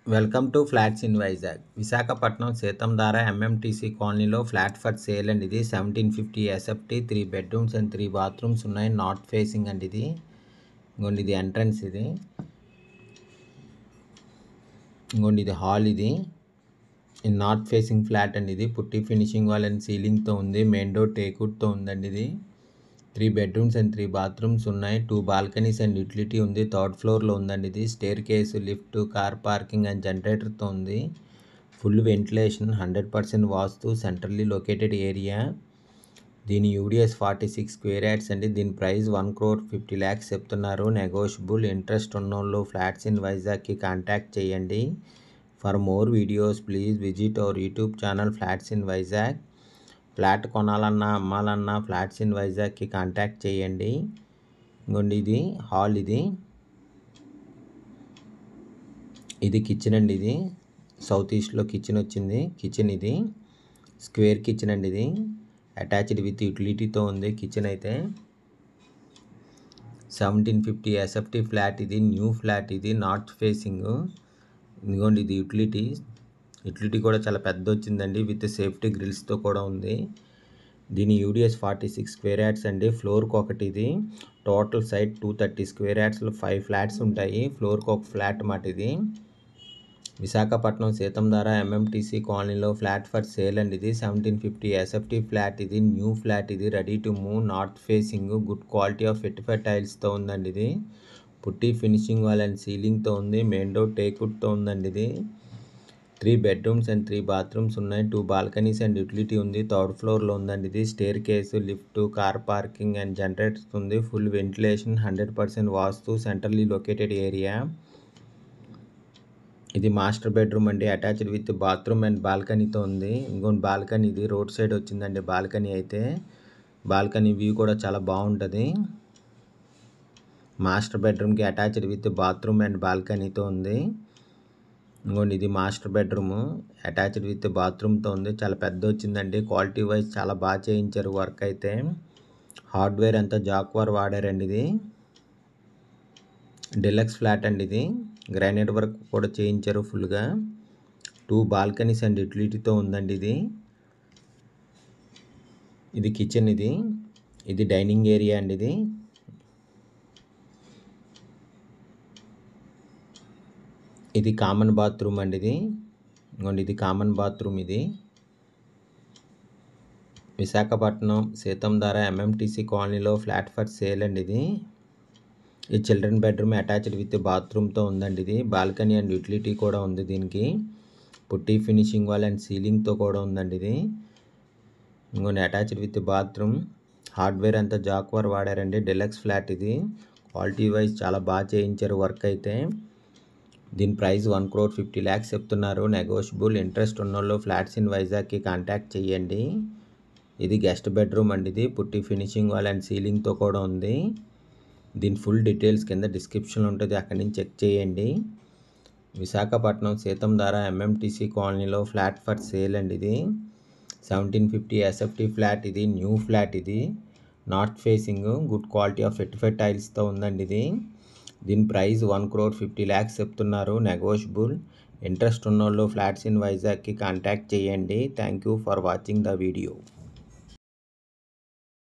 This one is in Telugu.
welcome to flats in Vizag Visakhapatnam Seethammadhara MMTC కాలనీలో ఫ్లాట్ ఫర్ సేల్ అండి ఇది seventeen fifty SFT three bedrooms and three bathrooms ఉన్నాయి నార్త్ ఫేసింగ్ అండి ఇది ఇంకోండి ఇది ఎంట్రన్స్ ఇది ఇంకోండి ఇది హాల్ ఇది ఇది నార్త్ ఫేసింగ్ ఫ్లాట్ అండి ఇది పుట్టి ఫినిషింగ్ వాల్ అండ్ సీలింగ్తో ఉంది మెయిన్ డోర్ టేకుడ్తో ఉందండి ఇది three bedrooms and three bathrooms ఉన్నాయి టూ బాల్కనీస్ అండ్ యూటిలిటీ ఉంది థర్డ్ ఫ్లోర్లో ఉందండి ఇది staircase lift car parking and జనరేటర్తో ఉంది full ventilation hundred percent vastu centrally located area దీని UDS forty six square yards అండి దీని price one crore fifty lakhs చెప్తున్నారు నెగోషియబుల్ ఇంట్రెస్ట్ ఉన్నోళ్ళు ఫ్లాట్స్ ఇన్ వైజాగ్కి కాంటాక్ట్ చేయండి for more videos please visit our YouTube channel flats in Vizag flat కొనాలన్నా అమ్మాలన్నా ఫ్లాట్స్ ఇన్ వైజాగ్కి కాంటాక్ట్ చేయండి ఇంకోండి ఇది హాల్ ఇది ఇది కిచెన్ అండి ఇది సౌత్ ఈస్ట్లో కిచెన్ వచ్చింది కిచెన్ ఇది స్క్వేర్ కిచెన్ అండి ఇది అటాచ్డ్ విత్ యూటిలిటీతో ఉంది కిచెన్ అయితే సెవెంటీన్ ఫిఫ్టీ ఎస్ఎఫ్టీ ఫ్లాట్ ఇది న్యూ ఫ్లాట్ ఇది నార్త్ ఫేసింగ్ ఇదిగోండి ఇది యూటిలిటీ యూటిలిటీ కూడా చాలా పెద్ద వచ్చిందండి విత్ సేఫ్టీ గ్రిల్స్తో కూడా ఉంది దీని UDS forty six square yards అండి ఫ్లోర్కి ఒకటి ఇది total site two thirty square యాడ్స్లో ఫైవ్ ఫ్లాట్స్ ఉంటాయి ఫ్లోర్కి ఒక ఫ్లాట్ మాట ఇది విశాఖపట్నం సీతంధార ఎంఎంటీసీ కాలనీలో ఫ్లాట్ ఫర్ సేల్ అండి ఇది సెవెంటీన్ ఫిఫ్టీ ఎస్ఎఫ్టీ ఫ్లాట్ ఇది న్యూ ఫ్లాట్ ఇది ready to move north facing good quality of vitrified టైల్స్తో ఉందండి ఇది పుట్టి ఫినిషింగ్ వాల్ అండ్ సీలింగ్తో ఉంది మెయిన్ డోర్ టేకుడ్తో ఉందండి ఇది three bedrooms and three bathrooms ఉన్నాయి టూ బాల్కనీస్ అండ్ యూటిలిటీ ఉంది థర్డ్ ఫ్లోర్లో ఉందండి ఇది staircase lift car parking and generators ఉంది full ventilation hundred percent vastu centrally located area ఇది మాస్టర్ బెడ్రూమ్ అండి అటాచ్డ్ విత్ బాత్రూమ్ అండ్ బాల్కనీతో ఉంది ఇంకొన్ని బాల్కనీ ఇది రోడ్ సైడ్ వచ్చిందండి బాల్కనీ అయితే బాల్కనీ వ్యూ కూడా చాలా బాగుంటుంది మాస్టర్ బెడ్రూమ్కి అటాచ్డ్ విత్ బాత్రూమ్ అండ్ బాల్కనీతో ఉంది ఇంకోండి ఇది మాస్టర్ బెడ్రూమ్ అటాచ్డ్ విత్ బాత్రూమ్తో ఉంది చాలా పెద్ద వచ్చిందండి క్వాలిటీ వైజ్ చాలా బాగా చేయించారు వర్క్ అయితే హార్డ్వేర్ అంతా జాక్వార్ వాడారండి ఇది డెలక్స్ ఫ్లాట్ అండి ఇది గ్రానైట్ వర్క్ కూడా చేయించారు ఫుల్గా టూ బాల్కనీస్ అండ్ యూటిలిటీతో ఉందండి ఇది ఇది కిచెన్ ఇది ఇది డైనింగ్ ఏరియా అండి ఇది ఇది కామన్ బాత్రూమ్ అండి ఇది ఇంకోండి ఇది కామన్ బాత్రూమ్ ఇది విశాఖపట్నం సీతంధార ఎంఎంటీసీ కాలనీలో ఫ్లాట్ ఫర్ సేల్ అండి ఇది ఈ చిల్డ్రన్ బెడ్రూమ్ అటాచ్డ్ విత్ బాత్రూమ్తో ఉందండి ఇది బాల్కనీ అండ్ యూటిలిటీ కూడా ఉంది దీనికి పుట్టి ఫినిషింగ్ వాల్ అండ్ సీలింగ్తో కూడా ఉందండి ఇది ఇంకొన్ని అటాచ్డ్ విత్ బాత్రూమ్ హార్డ్వేర్ అంతా జాక్వర్ వాడారండి డెలక్స్ ఫ్లాట్ ఇది క్వాలిటీ వైజ్ చాలా బాగా చేయించారు వర్క్ అయితే దీని price one crore fifty lakhs చెప్తున్నారు నెగోషియబుల్ ఇంట్రెస్ట్ ఉన్నోళ్ళు ఫ్లాట్స్ ఇన్ వైజాగ్కి కాంటాక్ట్ చేయండి ఇది గెస్ట్ బెడ్రూమ్ అండి ఇది పుట్టి ఫినిషింగ్ వాల్ అండ్ సీలింగ్తో కూడా ఉంది దీని ఫుల్ డీటెయిల్స్ కింద డిస్క్రిప్షన్లో ఉంటుంది అక్కడి నుంచి చెక్ చేయండి విశాఖపట్నం సీతంధార ఎంఎంటీసీ కాలనీలో ఫ్లాట్ ఫర్ సేల్ అండి ఇది సెవెంటీన్ ఫిఫ్టీ ఎస్ఎఫ్టీ ఫ్లాట్ ఇది న్యూ ఫ్లాట్ ఇది north facing good quality of vitrified టైల్స్తో ఉందండి ఇది దీని price one crore fifty lakhs చెప్తున్నారు నెగోషియబుల్ ఇంట్రెస్ట్ ఉన్నోళ్ళు ఫ్లాట్స్ ఇన్ వైజాగ్కి కాంటాక్ట్ చేయండి thank you for watching the video